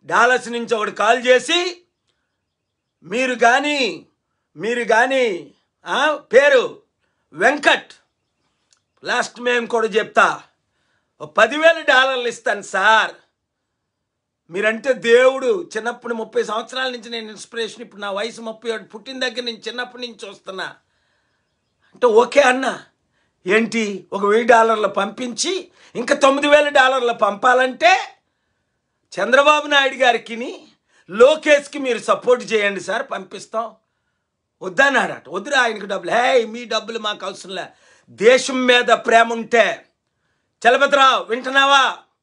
Dallas నుంచి ఒకడు call చేసి మీరు కానీ మీరు కానీ ఆ, పేరు వెంకట్ లాస్ట్ మేము కూడా చెప్తా ఓ పదివేల డాలర్లు ఇస్తాను సార్ మీరంటే దేవుడు చిన్నప్పుడు ముప్పై సంవత్సరాల నుంచి నేను ఇన్స్పిరేషన్ ఇప్పుడు నా వయసు ముప్పై ఒకటి పుట్టిన దగ్గర నుంచి చిన్నప్పటి నుంచి చూస్తున్నా అంటే ఓకే అన్న ఏంటి ఒక వెయ్యి డాలర్లు పంపించి ఇంకా తొమ్మిది వేల డాలర్లు పంపాలంటే చంద్రబాబు నాయుడు గారికి లోకేష్కి మీరు సపోర్ట్ చేయండి సార్ పంపిస్తాం వద్దన్నాడట వద్దురా ఆయనకి డబ్బులు హే మీ డబ్బులు మాకు అవసరంలే దేశం మీద ప్రేమ ఉంటే చలపతిరావు వింటున్నావా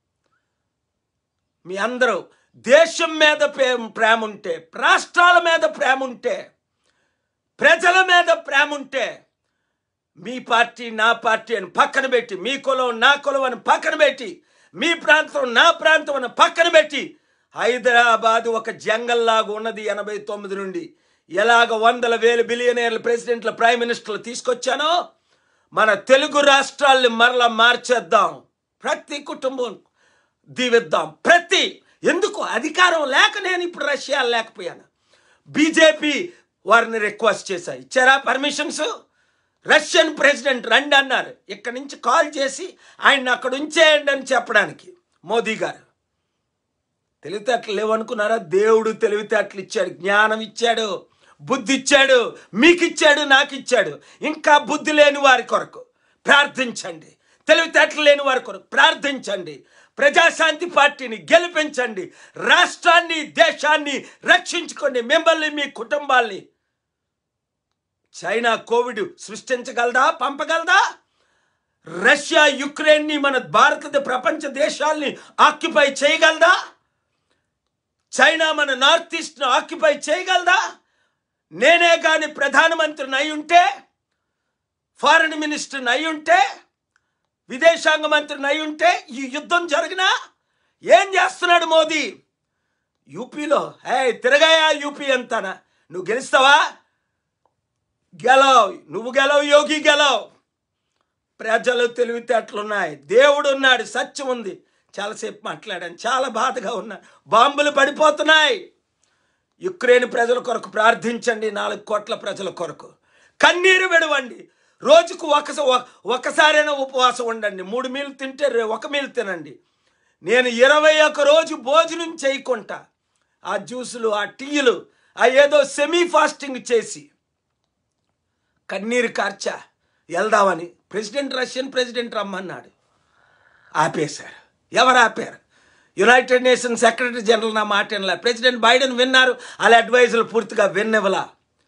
మీ అందరూ దేశం మీద ప్రేమ ప్రేమ ఉంటే రాష్ట్రాల మీద ప్రేమ ఉంటే ప్రజల మీద ప్రేమ ఉంటే మీ పార్టీ నా పార్టీ అని పక్కన పెట్టి మీ కులం నా కులం అని పక్కన పెట్టి మీ ప్రాంతం నా ప్రాంతం అని పక్కన పెట్టి హైదరాబాద్ ఒక జంగల్లాగా ఉన్నది ఎనభై తొమ్మిది నుండి ఎలాగ వందల వేల బిలియనీర్ల ప్రెసిడెంట్ల ప్రైమ్ మినిస్టర్లు తీసుకొచ్చానో మన తెలుగు రాష్ట్రాల్ని మరలా మార్చేద్దాం ప్రతి కుటుంబం దీవిద్దాం ప్రతి ఎందుకు అధికారం లేక నేను ఇప్పుడు రష్యా లేకపోయాను బీజేపీ వారిని రిక్వెస్ట్ చేశా ఇచ్చారా పర్మిషన్స్ రష్యన్ ప్రెసిడెంట్ రండి అన్నారు ఇక్కడి నుంచి కాల్ చేసి ఆయన అక్కడ ఉంచేయండి అని చెప్పడానికి మోదీ గారు తెలివితేటలు లేవనుకున్నారా దేవుడు తెలివితేటలు ఇచ్చాడు జ్ఞానం ఇచ్చాడు బుద్ధి ఇచ్చాడు మీకు ఇచ్చాడు నాకు ఇచ్చాడు ఇంకా బుద్ధి లేని వారి కొరకు ప్రార్థించండి తెలివితేటలు లేని వారి కొరకు ప్రార్థించండి ప్రజాశాంతి పార్టీని గెలిపించండి రాష్ట్రాన్ని దేశాన్ని రక్షించుకోండి మిమ్మల్ని మీ కుటుంబాల్ని చైనా కోవిడ్ సృష్టించగలదా పంపగలదా రష్యా యుక్రెయిన్ని మన భారత ప్రపంచ దేశాల్ని ఆక్యుపై చేయగలదా చైనా మన నార్త్ ఈస్ట్ను ఆక్యుపై చేయగలదా నేనే కానీ ప్రధానమంత్రిని అయి ఉంటే ఫారెన్ మినిస్టర్ని అయి ఉంటే విదేశాంగ మంత్రిని అయి ఉంటే ఈ యుద్ధం జరిగినా ఏం చేస్తున్నాడు మోదీ యూపీలో హే తిరగాయా యూపీ అంతానా నువ్వు గెలుస్తావా గెలవ్ నువ్వు గెలవు యోగి గెలవ్ ప్రజలు తెలివితేటలున్నాయి దేవుడు ఉన్నాడు సత్యం ఉంది చాలాసేపు మాట్లాడాను చాలా బాధగా ఉన్నా బాంబులు పడిపోతున్నాయి యుక్రెయిన్ ప్రజల కొరకు ప్రార్థించండి నాలుగు కోట్ల ప్రజల కొరకు కన్నీరు విడవండి రోజుకు ఒక ఒకసారైనా ఉపవాసం ఉండండి మూడు మీలు తింటే రే- ఒక మీలు తినండి నేను ఇరవై ఒక రోజు భోజనం చేయకుండా ఆ జ్యూసులు ఆ టీలు ఆ ఏదో సెమీ ఫాస్టింగ్ చేసి కన్నీరు కార్చా వెళ్దామని ప్రెసిడెంట్ రష్యన్ ప్రెసిడెంట్ రమ్మన్నాడు ఆపేశారు ఎవరు ఆపారు యునైటెడ్ నేషన్ సెక్రటరీ జనరల్ నా మాట వినలా ప్రెసిడెంట్ బైడెన్ విన్నారు వాళ్ళ అడ్వైజర్లు పూర్తిగా విన్నవలా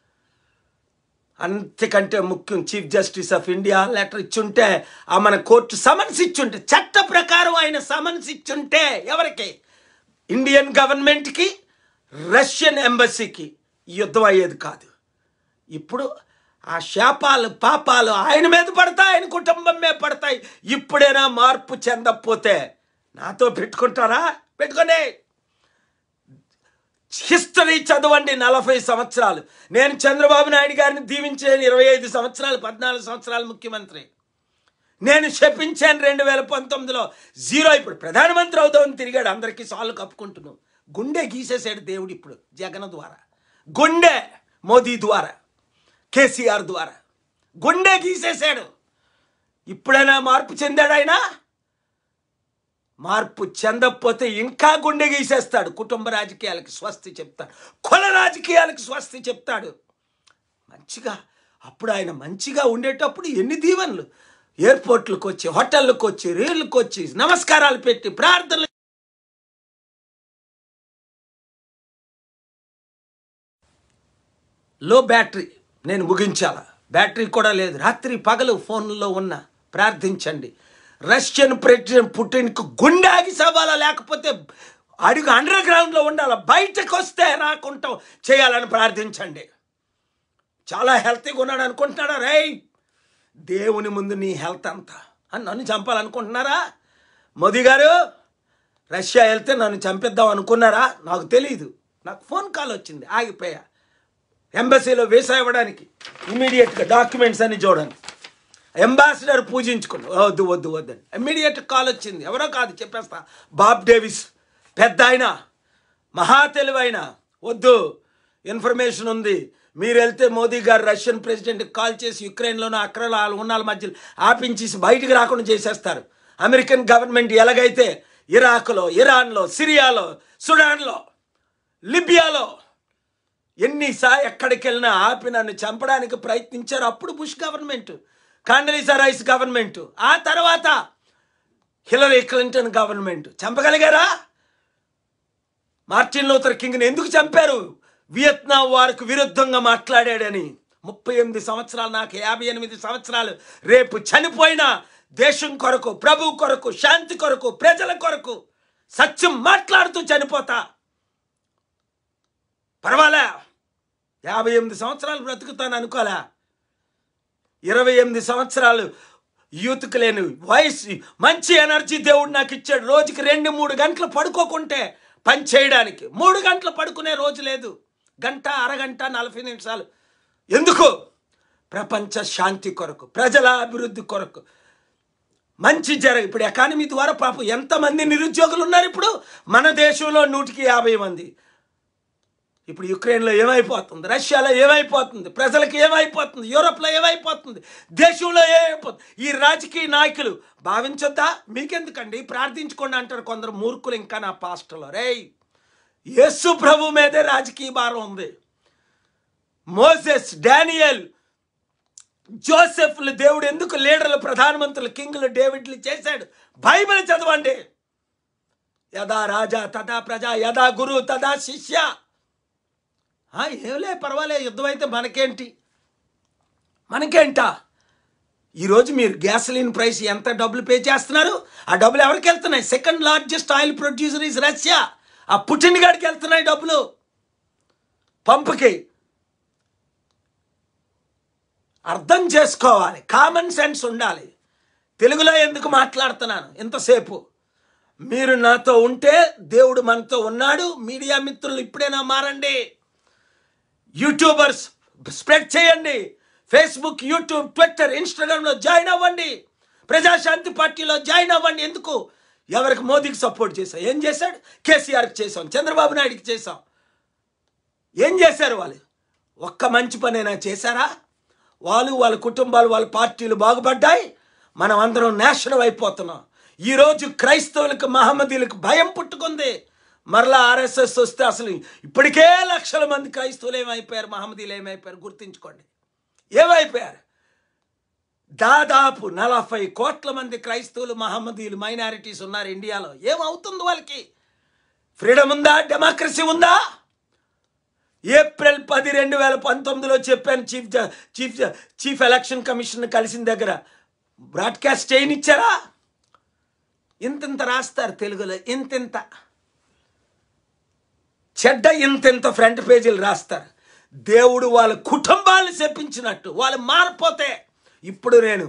అంతకంటే ముఖ్యం chief justice of India letter ఇచ్చుంటే ఆ మన కోర్టు సమన్స్ ఇచ్చుంటే చట్ట ప్రకారం ఆయన సమన్స్ ఇచ్చుంటే ఎవరికి ఇండియన్ గవర్నమెంట్కి రష్యన్ ఎంబసీకి ఈ యుద్ధం అయ్యేది కాదు ఇప్పుడు ఆ శాపాలు పాపాలు ఆయన మీద పడతాయి ఆయన కుటుంబం మీద పడతాయి ఇప్పుడైనా మార్పు చెందకపోతే నాతో పెట్టుకుంటారా పెట్టుకోండి హిస్టరీ చదవండి నలభై సంవత్సరాలు నేను చంద్రబాబు నాయుడు గారిని దీవించాను ఇరవై ఐదు సంవత్సరాలు పద్నాలుగు సంవత్సరాలు ముఖ్యమంత్రి నేను శపించాను రెండు వేల పంతొమ్మిదిలో జీరో ఇప్పుడు ప్రధానమంత్రి అవుతామని తిరిగాడు అందరికీ సార్లు కప్పుకుంటున్నాం గుండె గీసేసాడు దేవుడు ఇప్పుడు జగన్ ద్వారా గుండె మోదీ ద్వారా కేసీఆర్ ద్వారా గుండె గీసేశాడు ఇప్పుడైనా మార్పు చెందాడు ఆయన మార్పు చెందకపోతే ఇంకా గుండె గీసేస్తాడు కుటుంబ రాజకీయాలకు స్వస్తి చెప్తాడు కుల రాజకీయాలకు స్వస్తి చెప్తాడు మంచిగా అప్పుడు ఆయన మంచిగా ఉండేటప్పుడు ఎన్ని దీవెనలు ఎయిర్పోర్ట్లకు వచ్చి హోటళ్ళకు వచ్చి రైళ్ళకు వచ్చి నమస్కారాలు పెట్టి ప్రార్థనలు లో బ్యాటరీ నేను ముగించాల బ్యాటరీ కూడా లేదు రాత్రి పగలు ఫోన్లో ఉన్న ప్రార్థించండి రష్యన్ ప్రెసిడెంట్ పుటిన్కు గుండె ఆగి సవాలా లేకపోతే అడుగు అండర్ గ్రౌండ్లో ఉండాలి బయటకు వస్తే రాకుంటాం చేయాలని ప్రార్థించండి చాలా హెల్తీగా ఉన్నాడు అనుకుంటున్నాడా రేయ్ దేవుని ముందు నీ హెల్త్ అంతా అని నన్ను చంపాలనుకుంటున్నారా మోదీ గారు రష్యా వెళ్తే నన్ను చంపిద్దాం అనుకున్నారా నాకు తెలియదు నాకు ఫోన్ కాల్ వచ్చింది ఆగిపోయా ఎంబసీలో వీసా ఇవ్వడానికి ఇమీడియట్గా డాక్యుమెంట్స్ అన్ని చూడండి అంబాసిడర్ పూజించుకుని వద్దు వద్దు వద్దని ఇమీడియట్ కాల్ వచ్చింది ఎవరో కాదు చెప్పేస్తా బాబ్ డేవిస్ పెద్ద ఆయన మహా తెలివైన వద్దు ఇన్ఫర్మేషన్ ఉంది మీరు వెళ్తే మోదీ గారు రష్యన్ ప్రెసిడెంట్కి కాల్ చేసి యుక్రెయిన్లోనూ అక్కడ ఉన్నాల మధ్య ఆపించేసి బయటికి రాకుండా చేసేస్తారు అమెరికన్ గవర్నమెంట్ ఎలాగైతే ఇరాక్లో ఇరాన్లో సిరియాలో సుడాన్లో లిబియాలో ఎన్నిసా ఎక్కడికి వెళ్ళినా ఆపి నన్ను చంపడానికి ప్రయత్నించారు అప్పుడు Bush government Condoleezza Rice government ఆ తర్వాత హిలరీ క్లింటన్ గవర్నమెంట్ చంపగలిగారా మార్టిన్ లూథర్ కింగ్ని ఎందుకు చంపారు వియత్నాం వారికి విరుద్ధంగా మాట్లాడాడని ముప్పై ఎనిమిది సంవత్సరాలు నాకు యాభై ఎనిమిది సంవత్సరాలు రేపు చనిపోయినా దేశం కొరకు ప్రభు కొరకు శాంతి కొరకు ప్రజల కొరకు సత్యం మాట్లాడుతూ చనిపోతా పర్వాలే యాభై ఎనిమిది సంవత్సరాలు బ్రతుకుతాను అనుకోలే ఇరవై ఎనిమిది సంవత్సరాలు యూత్కి లేని వయసు మంచి ఎనర్జీ దేవుడు నాకు ఇచ్చాడు రోజుకి రెండు మూడు గంటలు పడుకోకుంటే పని చేయడానికి మూడు గంటలు పడుకునే రోజు లేదు గంట అరగంట నలభై నిమిషాలు ఎందుకు ప్రపంచ శాంతి కొరకు ప్రజల అభివృద్ధి కొరకు మంచి జరగ ఇప్పుడు ఎకానమీ ద్వారా పాపం ఎంతమంది నిరుద్యోగులు ఉన్నారు ఇప్పుడు మన దేశంలో నూటికి యాభై మంది ఇప్పుడు యుక్రెయిన్లో ఏమైపోతుంది రష్యాలో ఏమైపోతుంది ప్రజలకు ఏమైపోతుంది యూరోప్లో ఏమైపోతుంది దేశంలో ఏమైపోతుంది ఈ రాజకీయ నాయకులు భావించొద్దా మీకెందుకండి ప్రార్థించుకోండి అంటారు కొందరు మూర్ఖులు ఇంకా నా పాస్టర్లో రేయ్ యేసు ప్రభు మీదే రాజకీయ భారం ఉంది మోసెస్ డానియల్ జోసెఫ్లు దేవుడు ఎందుకు లీడర్లు ప్రధానమంత్రులు కింగ్లు డేవిడ్లు చేశాడు బైబిల్ చదవండి యదా రాజా తదా ప్రజ యదా గురు తదా శిష్య ఆ, ఏమిలే పర్వాలే యుద్ధం అయితే మనకేంటి మనకేంటా ఈరోజు మీరు గ్యాసలిన్ ప్రైస్ ఎంత డబ్బులు పే చేస్తున్నారు ఆ డబ్బులు ఎవరికి వెళ్తున్నాయి second largest oil producer is Russia ఆ పుట్టిన గాడికి వెళ్తున్నాయి డబ్బులు పంపుకి అర్థం చేసుకోవాలి కామన్ సెన్స్ ఉండాలి తెలుగులో ఎందుకు మాట్లాడుతున్నాను ఇంతసేపు మీరు నాతో ఉంటే దేవుడు మనతో ఉన్నాడు మీడియా మిత్రులు ఇప్పుడైనా మారండి యూట్యూబర్స్ స్ప్రెడ్ చేయండి ఫేస్బుక్ యూట్యూబ్ ట్విట్టర్ ఇన్స్టాగ్రామ్లో జాయిన్ అవ్వండి ప్రజాశాంతి పార్టీలో జాయిన్ అవ్వండి ఎందుకు ఎవరికి మోదీకి సపోర్ట్ చేశాం ఏం చేశాడు కేసీఆర్కి చేసాం చంద్రబాబు నాయుడుకి చేసాం ఏం చేశారు వాళ్ళు ఒక్క మంచి పనైనా చేశారా వాళ్ళు వాళ్ళ కుటుంబాలు వాళ్ళ పార్టీలు బాగుపడ్డాయి మనం అందరం నాశనం అయిపోతున్నాం ఈరోజు క్రైస్తవులకు మహమ్మదీలకు భయం పుట్టుకుంది మరలా ఆర్ఎస్ఎస్ వస్తే అసలు ఇప్పటికే లక్షల మంది క్రైస్తవులు ఏమైపోయారు మహమ్మదీలు ఏమైపోయారు గుర్తుంచుకోండి ఏమైపోయారు దాదాపు నలభై కోట్ల మంది క్రైస్తవులు మహమ్మదీలు మైనారిటీస్ ఉన్నారు ఇండియాలో ఏమవుతుంది వాళ్ళకి ఫ్రీడమ్ ఉందా డెమోక్రసీ ఉందా ఏప్రిల్ పది రెండు వేల పంతొమ్మిదిలో చెప్పాను చీఫ్ జ- చీఫ్ జ- చీఫ్ ఎలక్షన్ కమిషన్ కలిసిన దగ్గర బ్రాడ్కాస్ట్ చేయనిచ్చారా ఇంతింత రాస్తారు తెలుగులో ఇంతింత చెడ్డ ఇంతింత ఫ్రంట్ పేజీలు రాస్తారు దేవుడు వాళ్ళ కుటుంబాలను చెప్పించినట్టు వాళ్ళు మారిపోతే ఇప్పుడు నేను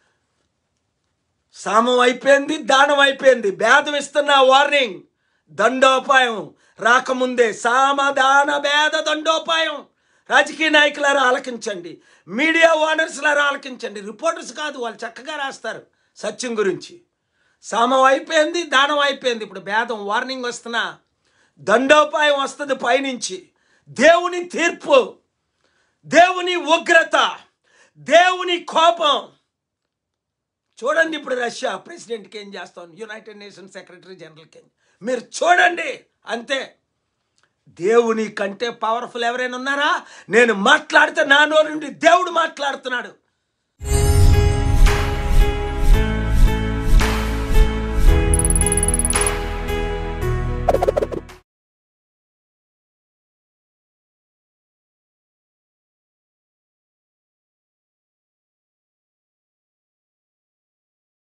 సామం అయిపోయింది దానం అయిపోయింది భేదం ఇస్తున్న వార్నింగ్ దండోపాయం రాకముందే సామదాన భేద దండోపాయం రాజకీయ నాయకులారా ఆలకించండి మీడియా ఓనర్స్లారా ఆలకించండి రిపోర్టర్స్ కాదు వాళ్ళు చక్కగా రాస్తారు సత్యం గురించి సామం అయిపోయింది దానం అయిపోయింది ఇప్పుడు భేదం వార్నింగ్ వస్తున్నా దండోపాయం వస్తుంది పైనుంచి దేవుని తీర్పు దేవుని ఉగ్రత దేవుని కోపం చూడండి ఇప్పుడు రష్యా ప్రెసిడెంట్కి ఏం చేస్తాం యునైటెడ్ నేషన్ సెక్రటరీ జనరల్కి ఏం- మీరు చూడండి అంతే దేవుని కంటే పవర్ఫుల్ ఎవరైనా ఉన్నారా నేను మాట్లాడితే నా నోరు నుండి దేవుడు మాట్లాడుతున్నాడు